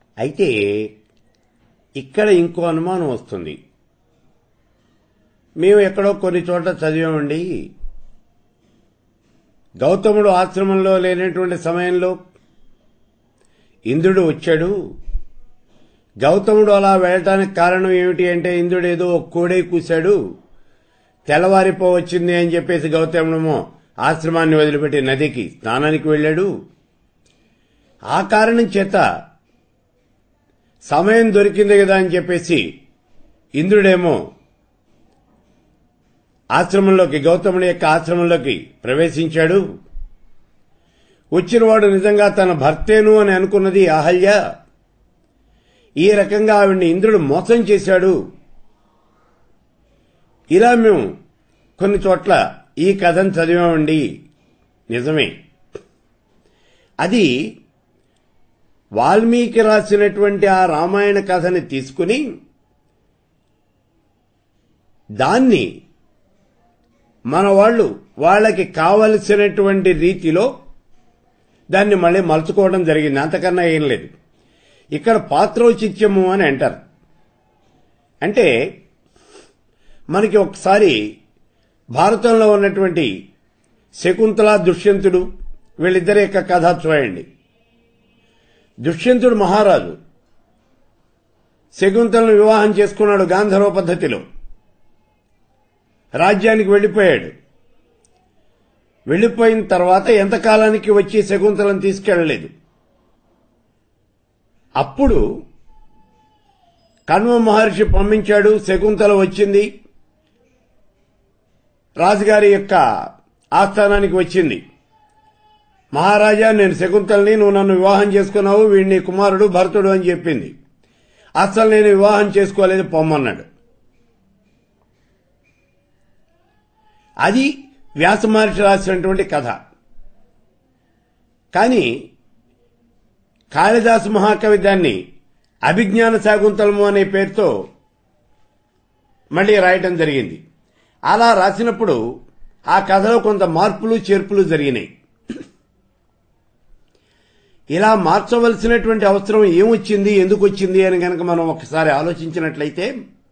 అయితే ఇక్కడ ఇంకో అనుమానం వస్తుంది మేము ఎక్కడో కొన్ని చోట్ల చదివామండి గౌతముడు ఆశ్రమంలో లేనటువంటి సమయంలో ఇంద్రుడు వచ్చాడు గౌతముడు అలా వెళ్ళటానికి కారణం ఏమిటి అంటే ఇంద్రుడు ఏదో ఒక కోడే కూశాడు తెల్లవారిపో వచ్చింది అని చెప్పేసి గౌతముడేమో ఆశ్రమాన్ని వదిలిపెట్టి నదికి స్నానానికి వెళ్ళాడు ఆ కారణం చేత సమయం దొరికింది కదా అని చెప్పేసి ఇంద్రుడేమో ఆశ్రమంలోకి గౌతముడి యొక్క ఆశ్రమంలోకి ప్రవేశించాడు వచ్చినవాడు నిజంగా తన భర్తేను అని అనుకున్నది అహల్య ఈ రకంగా ఆవిడ్ని ఇంద్రుడు మోసం చేశాడు ఇలా మేము కొన్ని చోట్ల ఈ కథను చదివామండి నిజమే అది వాల్మీకి రాసినటువంటి ఆ రామాయణ కథని తీసుకుని దాన్ని మన వాళ్ళు వాళ్ళకి కావలసినటువంటి రీతిలో దాన్ని మళ్ళీ మలుచుకోవడం జరిగింది అంతకన్నా ఏం లేదు ఇక్కడ పాత్రోచిత్యము అని అంటారు అంటే మనకి ఒకసారి భారతంలో ఉన్నటువంటి శకుంతల దుష్యంతుడు వీళ్ళిద్దరి యొక్క కథ చూడండి దుష్యంతుడు మహారాజు శకుంతలను వివాహం చేసుకున్నాడు గాంధర్వ పద్ధతిలో రాజ్యానికి వెళ్లిపోయాడు వెళ్లిపోయిన తర్వాత ఎంతకాలానికి వచ్చి శకుంతలను తీసుకెళ్లలేదు అప్పుడు కణ్వ మహర్షి పంపించాడు శకుంతల వచ్చింది రాజుగారి యొక్క ఆస్థానానికి వచ్చింది మహారాజా నేను శకుంతల్ని నువ్వు నన్ను వివాహం చేసుకున్నావు వీడిని కుమారుడు భరతుడు అని చెప్పింది అసలు నేను వివాహం చేసుకోలేదు పొమ్మన్నాడు అది వ్యాస మహర్షి రాసినటువంటి కథ కానీ కాళిదాసు మహాకవి దాన్ని అభిజ్ఞాన శాకుంతలము అనే పేరుతో మళ్ళీ రాయటం జరిగింది అలా రాసినప్పుడు ఆ కథలో కొంత మార్పులు చేర్పులు జరిగినాయి ఇలా మార్చవలసినటువంటి అవసరం ఏమొచ్చింది ఎందుకు వచ్చింది అని గనక మనం ఒకసారి ఆలోచించినట్లయితే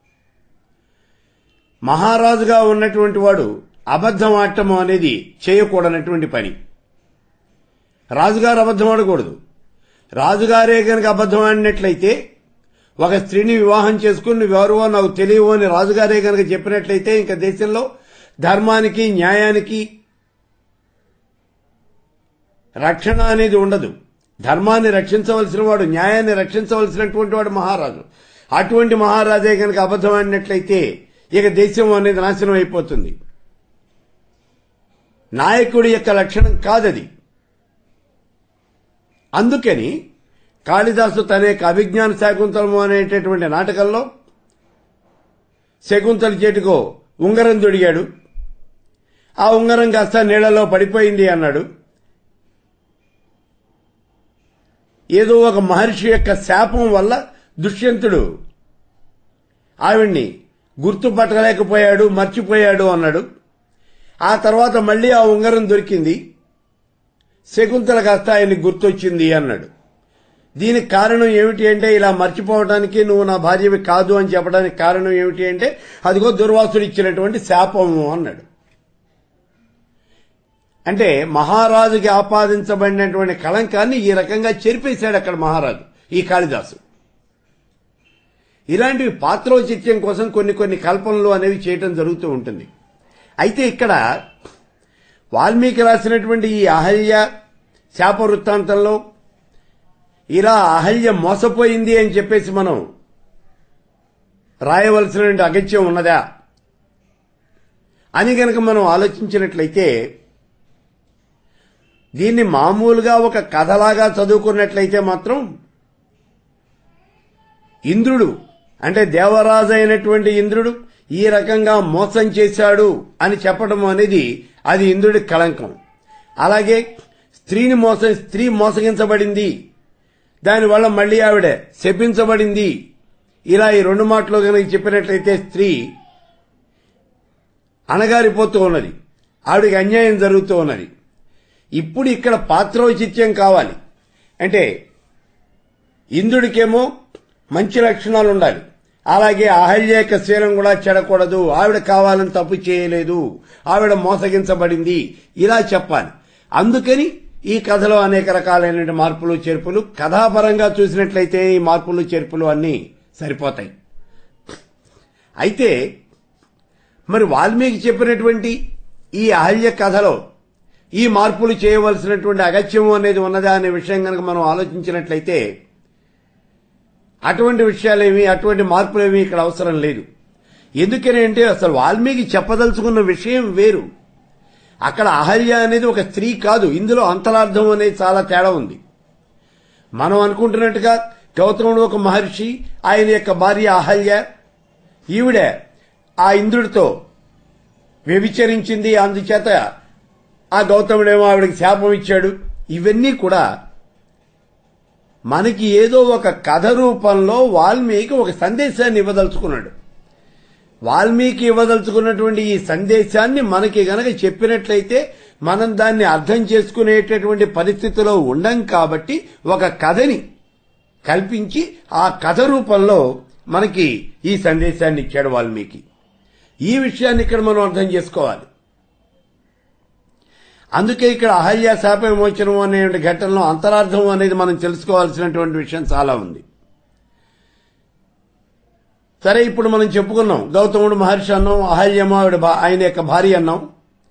మహారాజుగా ఉన్నటువంటి వాడు అబద్ధం ఆడటం అనేది చేయకూడనటువంటి పని రాజుగారు అబద్ధం ఆడకూడదు రాజుగారే గనక అబద్ధం ఆడినట్లయితే ఒక స్త్రీని వివాహం చేసుకుని నువ్వెవరువో నాకు తెలియవు అని రాజుగారే గనక చెప్పినట్లయితే ఇంకా దేశంలో ధర్మానికి న్యాయానికి రక్షణ అనేది ఉండదు ధర్మాన్ని రక్షించవలసిన వాడు న్యాయాన్ని రక్షించవలసినటువంటి వాడు మహారాజు అటువంటి మహారాజే కనుక అబద్ధం ఆడినట్లయితే ఇక దేశం అనేది నాశనం అయిపోతుంది నాయకుడి యొక్క లక్షణం కాదది అందుకని కాళిదాసు తన యొక్క అభిజ్ఞాన శాకుంతలము అనేటటువంటి నాటకంలో శకుంతల చేతికో ఉంగరం దొడిగాడు ఆ ఉంగరం కాస్త నీళ్లలో పడిపోయింది అన్నాడు ఏదో ఒక మహర్షి యొక్క శాపం వల్ల దుష్యంతుడు ఆవిడ్ని గుర్తుపట్టలేకపోయాడు మర్చిపోయాడు అన్నాడు ఆ తర్వాత మళ్ళీ ఆ ఉంగరం దొరికింది శకుంతల కాస్త ఆయన్ని గుర్తొచ్చింది అన్నాడు దీనికి కారణం ఏమిటి అంటే ఇలా మర్చిపోవడానికి నువ్వు నా భార్యవి కాదు అని చెప్పడానికి కారణం ఏమిటి అంటే అదిగో దుర్వాసుడు ఇచ్చినటువంటి శాపము అన్నాడు అంటే మహారాజుకి ఆపాదించబడినటువంటి కళంకాన్ని ఈ రకంగా చెరిపేశాడు అక్కడ మహారాజు ఈ కాళిదాసు ఇలాంటివి పాత్రోచిత్యం కోసం కొన్ని కొన్ని కల్పనలు అనేవి చేయటం జరుగుతూ ఉంటుంది అయితే ఇక్కడ వాల్మీకి రాసినటువంటి ఈ అహల్య శాప వృత్తాంతంలో ఇలా అహల్య మోసపోయింది అని చెప్పేసి మనం రాయవలసినటువంటి అగత్యం ఉన్నదా అని గనక మనం ఆలోచించినట్లయితే దీన్ని మామూలుగా ఒక కథలాగా చదువుకున్నట్లయితే మాత్రం ఇంద్రుడు అంటే దేవరాజు అయినటువంటి ఇంద్రుడు ఈ రకంగా మోసం చేశాడు అని చెప్పడం అనేది అది ఇంద్రుడి కళంకం అలాగే స్త్రీని మోసం స్త్రీ మోసగించబడింది దానివల్ల మళ్ళీ ఆవిడ శపించబడింది ఇలా ఈ రెండు మాటలు కనుక చెప్పినట్లయితే స్త్రీ అణగారిపోతూ ఉన్నది ఆవిడికి అన్యాయం జరుగుతూ ఉన్నది ఇప్పుడు ఇక్కడ పాత్రోచిత్యం కావాలి అంటే ఇంద్రుడికేమో మంచి లక్షణాలు ఉండాలి అలాగే అహల్య యొక్క శీలం కూడా చెడకూడదు ఆవిడ కావాలని తప్పు చేయలేదు ఆవిడ మోసగించబడింది ఇలా చెప్పాలి అందుకని ఈ కథలో అనేక రకాలైన మార్పులు చేర్పులు కథాపరంగా చూసినట్లయితే ఈ మార్పులు చేర్పులు అన్నీ సరిపోతాయి అయితే మరి వాల్మీకి చెప్పినటువంటి ఈ అహల్య కథలో ఈ మార్పులు చేయవలసినటువంటి అగత్యము అనేది ఉన్నదా అనే విషయం కనుక మనం ఆలోచించినట్లయితే అటువంటి విషయాలేమి అటువంటి మార్పులేమి ఇక్కడ అవసరం లేదు ఎందుకని అంటే అసలు వాల్మీకి చెప్పదలుచుకున్న విషయం వేరు అక్కడ అహల్య అనేది ఒక స్త్రీ కాదు ఇందులో అంతరార్థం అనేది చాలా తేడా ఉంది మనం అనుకుంటున్నట్టుగా గౌతముడు ఒక మహర్షి ఆయన యొక్క భార్య అహల్య ఈవిడ ఆ ఇంద్రుడితో వ్యభిచరించింది అందుచేత ఆ గౌతముడేమో ఆవిడకి శాపం ఇచ్చాడు ఇవన్నీ కూడా మనకి ఏదో ఒక కథ రూపంలో వాల్మీకి ఒక సందేశాన్ని ఇవ్వదలుచుకున్నాడు వాల్మీకి ఇవ్వదలుచుకున్నటువంటి ఈ సందేశాన్ని మనకి గనక చెప్పినట్లయితే మనం దాన్ని అర్థం చేసుకునేటటువంటి పరిస్థితిలో ఉండం కాబట్టి ఒక కథని కల్పించి ఆ కథ రూపంలో మనకి ఈ సందేశాన్ని ఇచ్చాడు వాల్మీకి ఈ విషయాన్ని ఇక్కడ మనం అర్థం చేసుకోవాలి అందుకే ఇక్కడ అహల్య శాప విమోచనం అనే ఘటనలో అంతరార్థం అనేది మనం తెలుసుకోవాల్సినటువంటి విషయం చాలా ఉంది సరే ఇప్పుడు మనం చెప్పుకున్నాం గౌతముడు మహర్షి అన్నాం అహల్యమ ఆవిడ భా- ఆయన యొక్క భార్య అన్నాం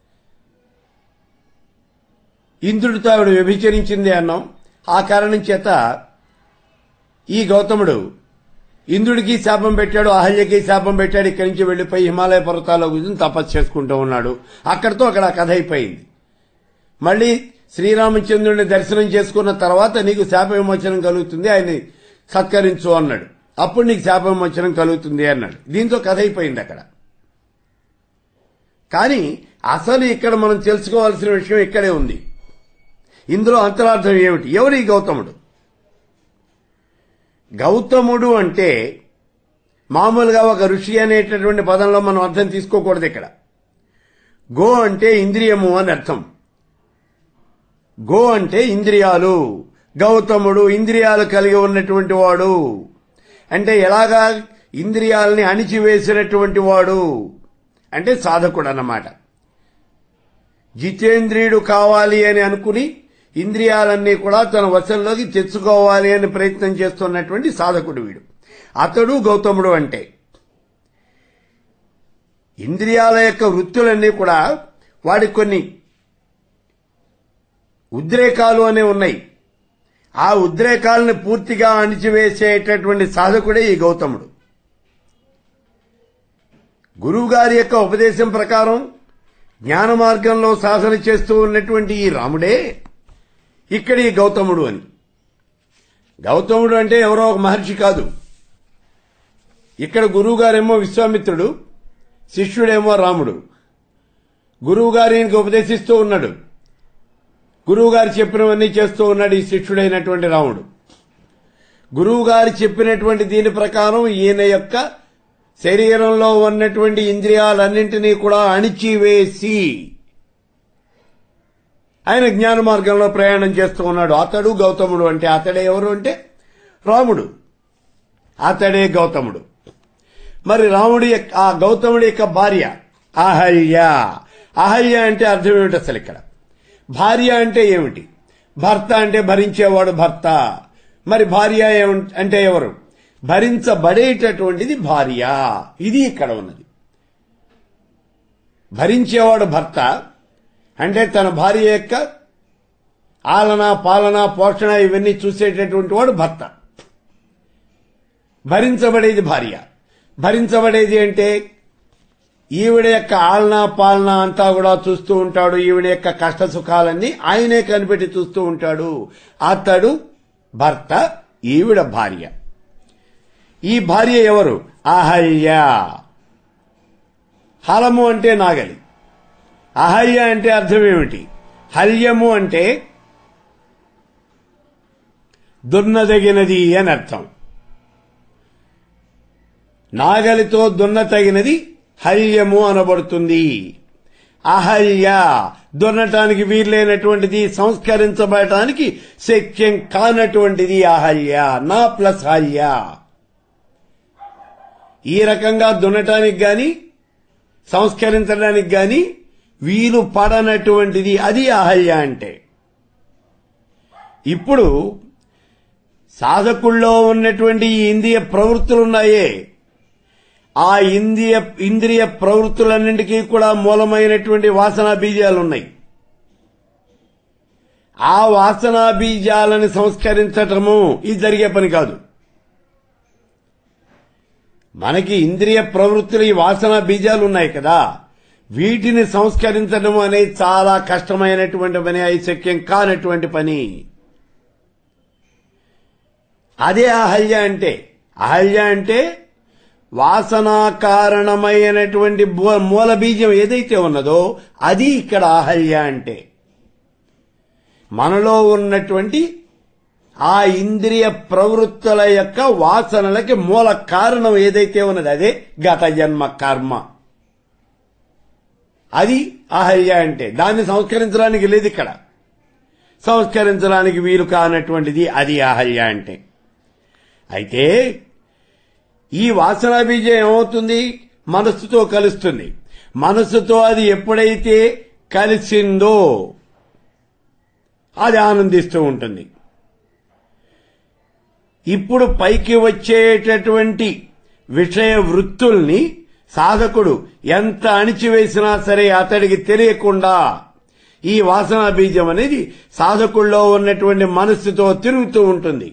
ఇంద్రుడితో ఆవిడ వ్యభిచరించింది అన్నాం ఆ కారణం చేత ఈ గౌతముడు ఇంద్రుడికి శాపం పెట్టాడు అహల్యకి శాపం పెట్టాడు ఇక్కడి నుంచి వెళ్లిపోయి హిమాలయ పర్వతాల్లో కూర్చొని తపస్సు చేసుకుంటూ ఉన్నాడు అక్కడితో అక్కడ ఆ కథ అయిపోయింది మళ్ళీ శ్రీరామచంద్రుడిని దర్శనం చేసుకున్న తర్వాత నీకు శాప విమోచనం కలుగుతుంది ఆయన్ని సత్కరించు అన్నాడు అప్పుడు నీకు శాప విమోచనం కలుగుతుంది అన్నాడు దీంతో కథ అయిపోయింది అక్కడ కానీ అసలు ఇక్కడ మనం తెలుసుకోవాల్సిన విషయం ఇక్కడే ఉంది ఇందులో అంతరార్థం ఏమిటి ఎవరు ఈ గౌతముడు గౌతముడు అంటే మామూలుగా ఒక ఋషి అనేటటువంటి పదంలో మనం అర్థం తీసుకోకూడదు ఇక్కడ గో అంటే ఇంద్రియము అని అర్థం గో అంటే ఇంద్రియాలు గౌతముడు ఇంద్రియాలు కలిగి ఉన్నటువంటి వాడు అంటే ఎలాగా ఇంద్రియాలని అణిచివేసినటువంటి వాడు అంటే సాధకుడు అన్నమాట జితేంద్రియుడు కావాలి అని అనుకుని ఇంద్రియాలన్నీ కూడా తన వశంలోకి తెచ్చుకోవాలి అని ప్రయత్నం చేస్తున్నటువంటి సాధకుడు వీడు అతడు గౌతముడు అంటే ఇంద్రియాల యొక్క వృత్తులన్నీ కూడా వాడికి కొన్ని ఉద్రేకాలు అనే ఉన్నాయి ఆ ఉద్రేకాలను పూర్తిగా అణిచివేసేటటువంటి సాధకుడే ఈ గౌతముడు గురువుగారి యొక్క ఉపదేశం ప్రకారం జ్ఞాన మార్గంలో సాధన చేస్తూ ఉన్నటువంటి ఈ రాముడే ఇక్కడ ఈ గౌతముడు అని గౌతముడు అంటే ఎవరో ఒక మహర్షి కాదు ఇక్కడ గురువుగారేమో విశ్వామిత్రుడు శిష్యుడేమో రాముడు గురువుగారు ఈయనకి ఉపదేశిస్తూ ఉన్నాడు గురువుగారు చెప్పినవన్నీ చేస్తూ ఉన్నాడు ఈ శిష్యుడైనటువంటి రాముడు గురువుగారు చెప్పినటువంటి దీని ప్రకారం ఈయన యొక్క శరీరంలో ఉన్నటువంటి ఇంద్రియాలన్నింటినీ కూడా అణిచివేసి ఆయన జ్ఞాన మార్గంలో ప్రయాణం చేస్తూ ఉన్నాడు అతడు గౌతముడు అంటే అతడే ఎవరు అంటే రాముడు అతడే గౌతముడు మరి రాముడి యొక్క ఆ గౌతముడి యొక్క భార్య అహల్య అహల్య అంటే అర్థం ఏమిటి అసలు ఇక్కడ భార్య అంటే ఏమిటి భర్త అంటే భరించేవాడు భర్త మరి భార్య ఏమ- అంటే ఎవరు భరించబడేటటువంటిది భార్య ఇది ఇక్కడ ఉన్నది భరించేవాడు భర్త అంటే తన భార్య యొక్క ఆలన పాలన పోషణ ఇవన్నీ చూసేటటువంటి వాడు భర్త భరించబడేది భార్య భరించబడేది అంటే ఈవిడ యొక్క ఆలన పాలన అంతా కూడా చూస్తూ ఉంటాడు ఈవిడ యొక్క కష్ట సుఖాలన్నీ ఆయనే కనిపెట్టి చూస్తూ ఉంటాడు అతడు భర్త ఈవిడ భార్య ఈ భార్య ఎవరు అహల్య హలము అంటే నాగలి అహల్య అంటే అర్థం ఏమిటి హల్యము అంటే దున్నదగినది అని అర్థం నాగలితో దున్నతగినది హల్యము అనబడుతుంది అహల్య దున్నటానికి వీల్లేనటువంటిది సంస్కరించబడటానికి శక్యం కానటువంటిది అహల్య నా ప్లస్ హల్య ఈ రకంగా దున్నటానికి గాని సంస్కరించడానికి గాని వీలు పడనటువంటిది అది అహల్య అంటే ఇప్పుడు సాధకుల్లో ఉన్నటువంటి ఈ ఇంద్రియ ప్రవృత్తులున్నాయే ఆ ఇంద్రియ ఇంద్రియ ప్రవృత్తులన్నింటికీ కూడా మూలమైనటువంటి వాసనా బీజాలు ఉన్నాయి ఆ వాసనా బీజాలను సంస్కరించటము ఇది జరిగే పని కాదు మనకి ఇంద్రియ ప్రవృత్తులు ఈ వాసనా బీజాలు ఉన్నాయి కదా వీటిని సంస్కరించడం అనేది చాలా కష్టమైనటువంటి పని ఐశక్యం కానటువంటి పని అదే అహల్య అంటే అహల్య అంటే వాసనా కారణమైనటువంటి బూ- మూల బీజం ఏదైతే ఉన్నదో అది ఇక్కడ అహల్య అంటే మనలో ఉన్నటువంటి ఆ ఇంద్రియ ప్రవృత్తుల యొక్క వాసనలకి మూల కారణం ఏదైతే ఉన్నది అదే గత జన్మ కర్మ అది అహల్య అంటే దాన్ని సంస్కరించడానికి లేదు ఇక్కడ సంస్కరించడానికి వీలు కానటువంటిది అది అహల్య అంటే అయితే ఈ వాసనా బీజం ఏమవుతుంది మనస్సుతో కలుస్తుంది మనస్సుతో అది ఎప్పుడైతే కలిసిందో అది ఆనందిస్తూ ఉంటుంది ఇప్పుడు పైకి వచ్చేటటువంటి విషయ వృత్తుల్ని సాధకుడు ఎంత అణిచివేసినా సరే అతడికి తెలియకుండా ఈ వాసనా బీజం అనేది సాధకుల్లో ఉన్నటువంటి మనస్సుతో తిరుగుతూ ఉంటుంది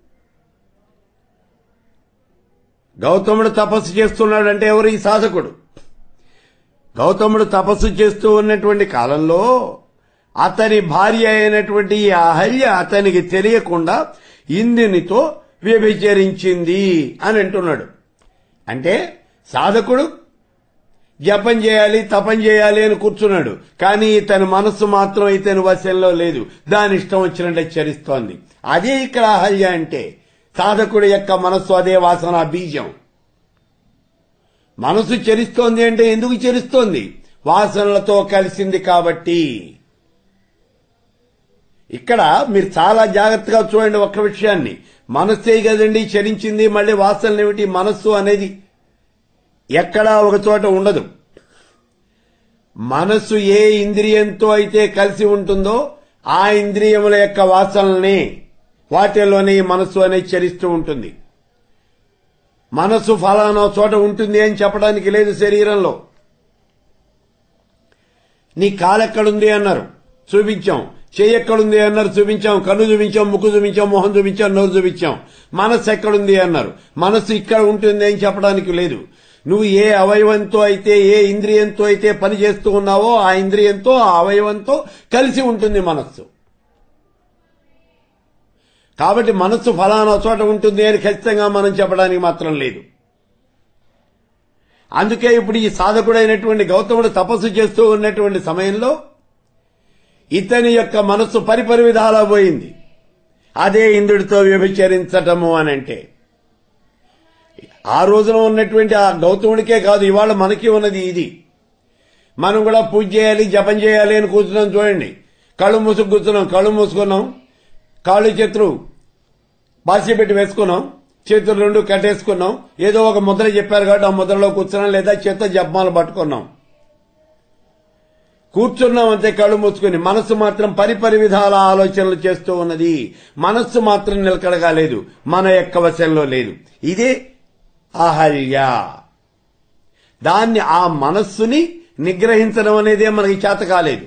గౌతముడు తపస్సు చేస్తున్నాడంటే ఎవరు ఈ సాధకుడు గౌతముడు తపస్సు చేస్తూ ఉన్నటువంటి కాలంలో అతని భార్య అయినటువంటి ఈ అహల్య అతనికి తెలియకుండా ఇంద్రునితో వ్యభిచరించింది అని అంటున్నాడు అంటే సాధకుడు జపం చేయాలి తపం చేయాలి అని కూర్చున్నాడు కానీ ఇతని మనస్సు మాత్రం ఇతని వశంలో లేదు దాని ఇష్టం వచ్చినట్టు చరిస్తోంది అదే ఇక్కడ అహల్య అంటే సాధకుడి యొక్క మనస్సు అదే వాసన బీజం మనసు చరిస్తోంది అంటే ఎందుకు చరిస్తోంది వాసనలతో కలిసింది కాబట్టి ఇక్కడ మీరు చాలా జాగ్రత్తగా చూడండి ఒక్క విషయాన్ని మనస్సే కదండి చరించింది మళ్ళీ వాసనలు ఏమిటి మనస్సు అనేది ఎక్కడా ఒక చోట ఉండదు మనస్సు ఏ ఇంద్రియంతో అయితే కలిసి ఉంటుందో ఆ ఇంద్రియముల యొక్క వాసనల్ని వాటిల్లోనే ఈ మనస్సు అనేది చరిస్తూ ఉంటుంది మనస్సు ఫలానా చోట ఉంటుంది అని చెప్పడానికి లేదు శరీరంలో నీ కాలెక్కడుంది అన్నారు చూపించాం చెయ్యి ఎక్కడుంది అన్నారు చూపించాం కన్ను చూపించాం ముక్కు చూపించాం మొహం చూపించాం నోరు చూపించాం మనస్సు ఎక్కడుంది అన్నారు మనస్సు ఇక్కడ ఉంటుంది అని చెప్పడానికి లేదు నువ్వు ఏ అవయవంతో అయితే ఏ ఇంద్రియంతో అయితే పని చేస్తూ ఉన్నావో ఆ ఇంద్రియంతో ఆ అవయవంతో కలిసి ఉంటుంది మనస్సు కాబట్టి మనస్సు ఫలానా చోట ఉంటుంది అని ఖచ్చితంగా మనం చెప్పడానికి మాత్రం లేదు అందుకే ఇప్పుడు ఈ సాధకుడైనటువంటి గౌతముడు తపస్సు చేస్తూ ఉన్నటువంటి సమయంలో ఇతని యొక్క మనస్సు పరిపరి విధాలా పోయింది అదే ఇంద్రుడితో వ్యభిచరించటము అని అంటే ఆ రోజున ఉన్నటువంటి ఆ గౌతముడికే కాదు ఇవాళ మనకి ఉన్నది ఇది మనం కూడా పూజ చేయాలి జపం చేయాలి అని కూర్చున్నాం చూడండి కళ్ళు మూసుకు కూర్చున్నాం కళ్ళు మూసుకున్నాం కాళ్ళు చేతులు బాసి పెట్టి వేసుకున్నాం చేతులు రెండు కట్టేసుకున్నాం ఏదో ఒక ముద్ర చెప్పారు కాబట్టి ఆ ముద్రలో కూర్చున్నాం లేదా చేత్తో జపమాలు పట్టుకున్నాం కూర్చున్నాం అంతే కళ్ళు మూసుకుని మనస్సు మాత్రం పరిపరి విధాల ఆలోచనలు చేస్తూ ఉన్నది మనస్సు మాత్రం నిలకడగా లేదు మన యొక్క వశంలో లేదు ఇదే అహల్య దాన్ని ఆ మనస్సుని నిగ్రహించడం అనేదే మనకి చేత కాలేదు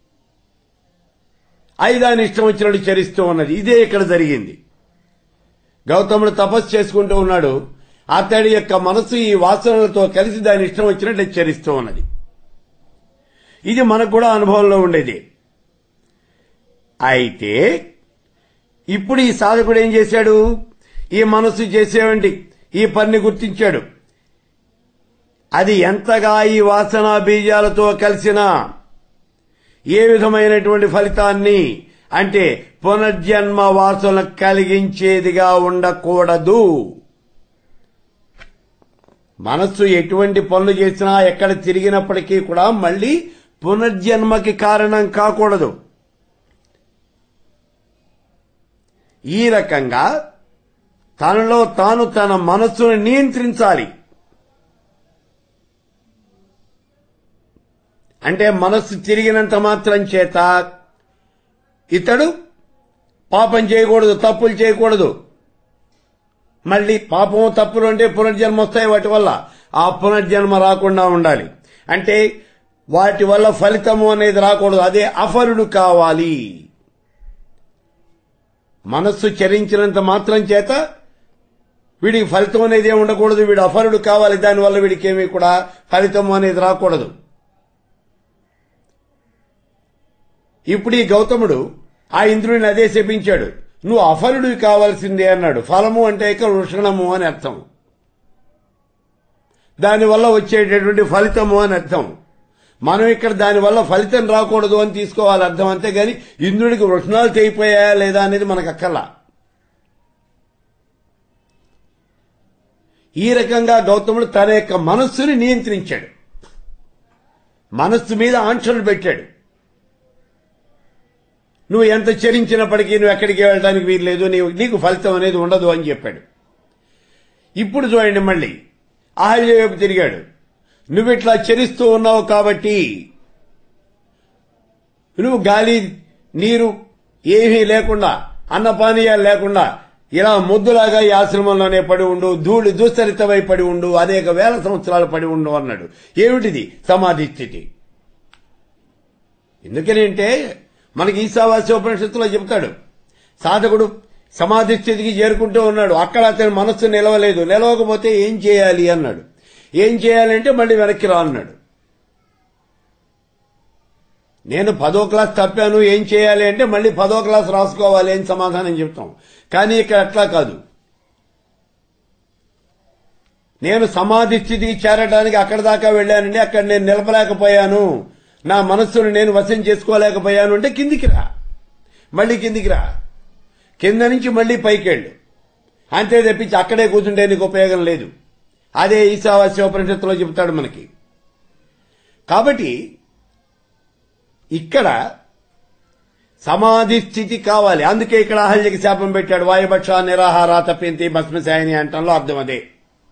అది దాని ఇష్టం వచ్చినట్టు చరిస్తూ ఉన్నది ఇదే ఇక్కడ జరిగింది గౌతముడు తపస్సు చేసుకుంటూ ఉన్నాడు అతడి యొక్క మనస్సు ఈ వాసనలతో కలిసి దాని ఇష్టం వచ్చినట్టు చరిస్తూ ఉన్నది ఇది మనకు కూడా అనుభవంలో ఉండేది అయితే ఇప్పుడు ఈ సాధకుడు ఏం చేశాడు ఈ మనస్సు చేసేవంటి ఈ పని గుర్తించాడు అది ఎంతగా ఈ వాసనా బీజాలతో కలిసిన ఏ విధమైనటువంటి ఫలితాన్ని అంటే పునర్జన్మ వాసన కలిగించేదిగా ఉండకూడదు మనస్సు ఎటువంటి పనులు చేసినా ఎక్కడ తిరిగినప్పటికీ కూడా మళ్ళీ పునర్జన్మకి కారణం కాకూడదు ఈ రకంగా తనలో తాను తన మనస్సును నియంత్రించాలి అంటే మనస్సు తిరిగినంత మాత్రం చేత ఇతడు పాపం చేయకూడదు తప్పులు చేయకూడదు మళ్ళీ పాపం తప్పులు అంటే పునర్జన్మ వస్తాయి వాటి వల్ల ఆ పునర్జన్మ రాకుండా ఉండాలి అంటే వాటి వల్ల ఫలితము అనేది రాకూడదు అదే అఫరుడు కావాలి మనస్సు చరించినంత మాత్రం చేత వీడికి ఫలితం అనేది ఏమి ఉండకూడదు వీడు అఫరుడు కావాలి దానివల్ల వీడికి ఏమీ కూడా ఫలితం అనేది రాకూడదు ఇప్పుడు ఈ గౌతముడు ఆ ఇంద్రుడిని అదే శపించాడు నువ్వు అఫలుడివి కావాల్సిందే అన్నాడు ఫలము అంటే ఇక వృషణము అని అర్థం దానివల్ల వచ్చేటటువంటి ఫలితము అని అర్థం మనం ఇక్కడ దానివల్ల ఫలితం రాకూడదు అని తీసుకోవాలి అర్థం అంతేగాని ఇంద్రుడికి వృషణాలు చేయిపోయాయా లేదా అనేది మనకు అక్కర్లా ఈ రకంగా గౌతముడు తన యొక్క మనస్సుని నియంత్రించాడు మనస్సు మీద ఆంక్షలు పెట్టాడు నువ్వు ఎంత చరించినప్పటికీ నువ్వు ఎక్కడికి వెళ్ళడానికి వీల్లేదు నీవు నీకు ఫలితం అనేది ఉండదు అని చెప్పాడు ఇప్పుడు చూడండి మళ్ళీ అహల్య వైపు తిరిగాడు నువ్వు ఇట్లా చరిస్తూ ఉన్నావు కాబట్టి నువ్వు గాలి నీరు ఏమీ లేకుండా అన్నపానీయాలు లేకుండా ఇలా ముద్దులాగా ఈ ఆశ్రమంలోనే పడి ఉండు ధూళి దుస్తరితమై పడి ఉండు అనేక వేల సంవత్సరాలు పడి ఉండు అన్నాడు ఏమిటిది సమాధి స్థితి ఎందుకని అంటే మనకి ఈశావాస్యోపనిషత్తులో చెబుతాడు సాధకుడు సమాధి స్థితికి చేరుకుంటూ ఉన్నాడు అక్కడ అతని మనస్సు నిలవలేదు నిలవకపోతే ఏం చేయాలి అన్నాడు ఏం చేయాలంటే మళ్ళీ వెనక్కి రా అన్నాడు నేను పదో క్లాస్ తప్పాను ఏం చేయాలి అంటే మళ్ళీ పదో క్లాస్ రాసుకోవాలి అని సమాధానం చెప్తాం కానీ ఇక్కడ అట్లా కాదు నేను సమాధి స్థితికి చేరడానికి అక్కడ దాకా వెళ్ళానండి అక్కడ నేను నిలపలేకపోయాను నా మనస్సును నేను వశం చేసుకోలేకపోయాను అంటే కిందికి రా మళ్ళీ కిందికి రా కింద నుంచి మళ్ళీ పైకెళ్ళు అంతే తెప్పించి అక్కడే కూర్చుంటే నీకు ఉపయోగం లేదు అదే ఈశావాస్యోపనిషత్తులో చెబుతాడు మనకి కాబట్టి ఇక్కడ సమాధి స్థితి కావాలి అందుకే ఇక్కడ అహల్యకి శాపం పెట్టాడు వాయుభక్ష నిరాహార తప్పింతి భస్మశాయని అంటంలో అర్థం అదే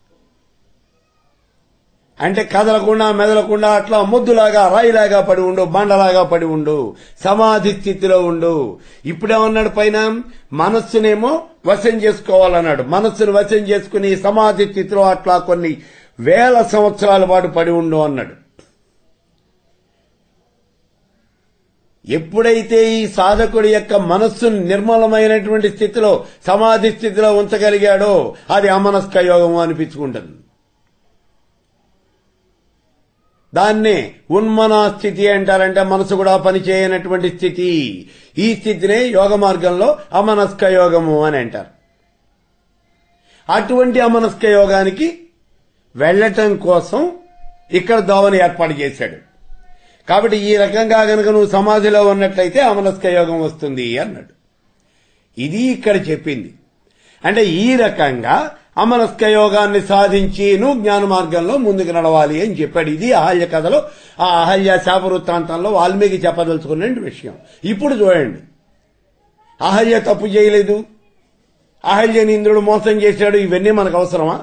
అంటే కదలకుండా మెదలకుండా అట్లా ముద్దులాగా రాయిలాగా పడి ఉండు బండలాగా పడి ఉండు సమాధి స్థితిలో ఉండు ఇప్పుడేమన్నాడు పైన మనస్సునేమో వశం చేసుకోవాలన్నాడు మనస్సును వశం చేసుకుని సమాధి స్థితిలో అట్లా కొన్ని వేల సంవత్సరాల పాటు పడి ఉండు అన్నాడు ఎప్పుడైతే ఈ సాధకుడి యొక్క మనస్సును నిర్మలమైనటువంటి స్థితిలో సమాధి స్థితిలో ఉంచగలిగాడో అది అమనస్క యోగము అనిపించుకుంటుంది దాన్నే ఉన్మనా స్థితి అంటారంటే మనసు కూడా పనిచేయనటువంటి స్థితి ఈ స్థితినే యోగ మార్గంలో అమనస్క యోగము అని అంటారు అటువంటి అమనస్క యోగానికి వెళ్ళటం కోసం ఇక్కడ దోవని ఏర్పాటు చేశాడు కాబట్టి ఈ రకంగా గనుక నువ్వు సమాధిలో ఉన్నట్లయితే అమనస్క యోగం వస్తుంది అన్నాడు ఇది ఇక్కడ చెప్పింది అంటే ఈ రకంగా అమనస్క యోగాన్ని సాధించి నువ్వు జ్ఞాన మార్గంలో ముందుకు నడవాలి అని చెప్పాడు ఇది అహల్య కథలో ఆ అహల్య శాప వృత్తాంతంలో వాల్మీకి చెప్పదలుచుకున్న విషయం ఇప్పుడు చూడండి అహల్య తప్పు చేయలేదు అహల్యని ఇంద్రుడు మోసం చేశాడు ఇవన్నీ మనకు అవసరమా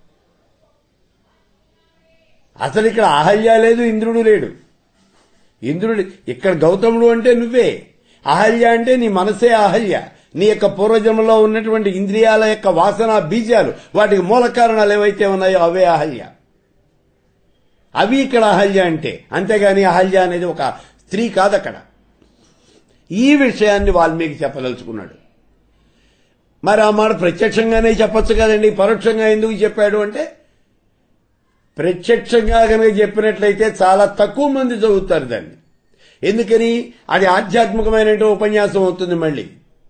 అసలు ఇక్కడ అహల్య లేదు ఇంద్రుడు లేడు ఇంద్రుడు ఇక్కడ గౌతముడు అంటే నువ్వే అహల్య అంటే నీ మనసే అహల్య నీ యొక్క పూర్వజన్మలో ఉన్నటువంటి ఇంద్రియాల యొక్క వాసన బీజాలు వాటికి మూల కారణాలు ఏవైతే ఉన్నాయో అవే అహల్య అవి ఇక్కడ అహల్య అంటే అంతేగాని అహల్య అనేది ఒక స్త్రీ కాదక్కడ ఈ విషయాన్ని వాల్మీకి చెప్పదలుచుకున్నాడు మరి ఆ మాట ప్రత్యక్షంగానే చెప్పొచ్చు కదండి పరోక్షంగా ఎందుకు చెప్పాడు అంటే ప్రత్యక్షంగా కనుక చెప్పినట్లయితే చాలా తక్కువ మంది చదువుతారు దాన్ని ఎందుకని అది ఆధ్యాత్మికమైన ఉపన్యాసం అవుతుంది మళ్ళీ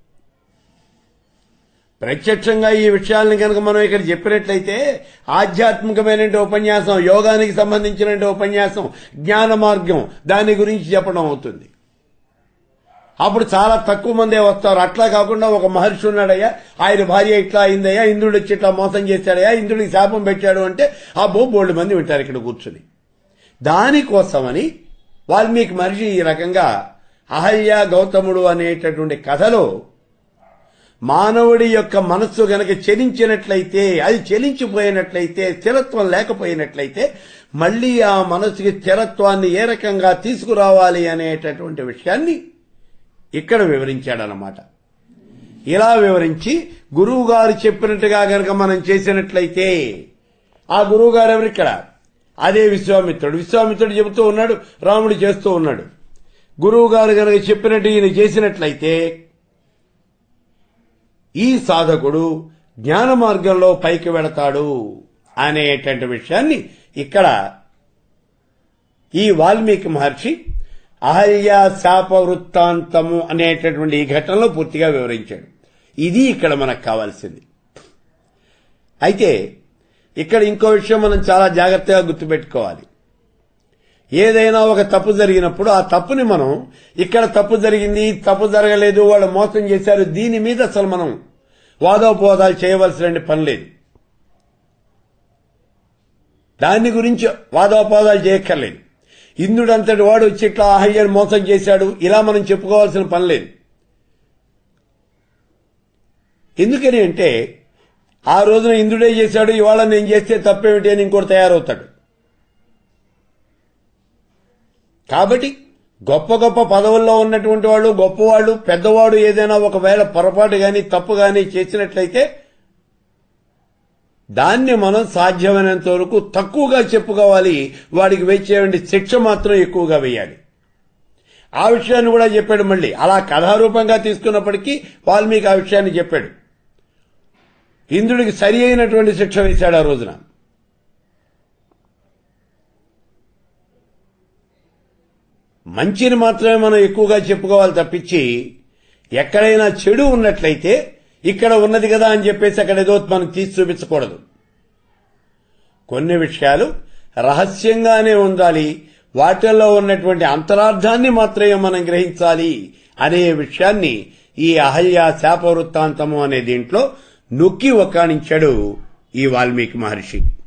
ప్రత్యక్షంగా ఈ విషయాలను కనుక మనం ఇక్కడ చెప్పినట్లయితే ఆధ్యాత్మికమైన ఉపన్యాసం యోగానికి సంబంధించిన ఉపన్యాసం జ్ఞాన మార్గం దాని గురించి చెప్పడం అవుతుంది అప్పుడు చాలా తక్కువ మందే వస్తారు అట్లా కాకుండా ఒక మహర్షి ఉన్నాడయ్యా ఆయన భార్య ఇట్లా అయిందయ్యా ఇంద్రుడు వచ్చి ఇట్లా మోసం చేశాడయ్యా ఇంద్రుడికి శాపం పెట్టాడు అంటే ఆ బో బోల్డ్ మంది వింటారు ఇక్కడ కూర్చుని దానికోసమని వాల్మీకి మహర్షి ఈ రకంగా అహల్య గౌతముడు అనేటటువంటి కథలో మానవుడి యొక్క మనస్సు గనక చెలించినట్లయితే అది చెలించిపోయినట్లయితే స్థిరత్వం లేకపోయినట్లయితే మళ్ళీ ఆ మనస్సుకి స్థిరత్వాన్ని ఏ రకంగా తీసుకురావాలి అనేటటువంటి విషయాన్ని ఇక్కడ వివరించాడనమాట ఇలా వివరించి గురువు గారు చెప్పినట్టుగా గనక మనం చేసినట్లయితే ఆ గురువు గారు ఎవరు ఇక్కడ అదే విశ్వామిత్రుడు విశ్వామిత్రుడు చెబుతూ ఉన్నాడు రాముడు చేస్తూ ఉన్నాడు గురువు గారు గనక చెప్పినట్టు ఈయన చేసినట్లయితే ఈ సాధకుడు జ్ఞాన మార్గంలో పైకి వెడతాడు అనేటువంటి విషయాన్ని ఇక్కడ ఈ వాల్మీకి మహర్షి అహల్య శాప వృత్తాంతము అనేటటువంటి ఈ ఘటనలో పూర్తిగా వివరించాడు ఇది ఇక్కడ మనకు కావాల్సింది అయితే ఇక్కడ ఇంకో విషయం మనం చాలా జాగ్రత్తగా గుర్తుపెట్టుకోవాలి ఏదైనా ఒక తప్పు జరిగినప్పుడు ఆ తప్పుని మనం ఇక్కడ తప్పు జరిగింది తప్పు జరగలేదు వాళ్ళు మోసం చేశారు దీని మీద అసలు మనం వాదోపవాదాలు చేయవలసిన పని లేదు దాని గురించి వాదోపవాదాలు చేయక్కర్లేదు ఇంద్రుడంతటి వాడు వచ్చి ఇట్లా అహల్యను మోసం చేశాడు ఇలా మనం చెప్పుకోవాల్సిన పని లేదు ఎందుకని అంటే ఆ రోజున ఇంద్రుడే చేశాడు ఇవాళ నేను చేస్తే తప్పేమిటి అని ఇంకోటి తయారవుతాడు కాబట్టి గొప్ప గొప్ప పదవుల్లో ఉన్నటువంటి వాళ్ళు గొప్పవాళ్ళు పెద్దవాడు ఏదైనా ఒకవేళ పొరపాటు గాని తప్పు గాని చేసినట్లయితే దాన్ని మనం సాధ్యమైనంత వరకు తక్కువగా చెప్పుకోవాలి వాడికి వేచేయండి శిక్ష మాత్రం ఎక్కువగా వేయాలి ఆ విషయాన్ని కూడా చెప్పాడు మళ్ళీ అలా కథారూపంగా తీసుకున్నప్పటికీ వాల్మీకి ఆ విషయాన్ని చెప్పాడు ఇంద్రుడికి సరి అయినటువంటి శిక్ష వేశాడు ఆ రోజున మంచిని మాత్రమే మనం ఎక్కువగా చెప్పుకోవాలి తప్పించి ఎక్కడైనా చెడు ఉన్నట్లయితే ఇక్కడ ఉన్నది కదా అని చెప్పేసి అక్కడ ఏదో మనం తీసి చూపించకూడదు కొన్ని విషయాలు రహస్యంగానే ఉండాలి వాటిల్లో ఉన్నటువంటి అంతరార్థాన్ని మాత్రమే మనం గ్రహించాలి అనే విషయాన్ని ఈ అహల్య శాప వృత్తాంతము అనే దీంట్లో నొక్కి ఒక్కాణించాడు ఈ వాల్మీకి మహర్షి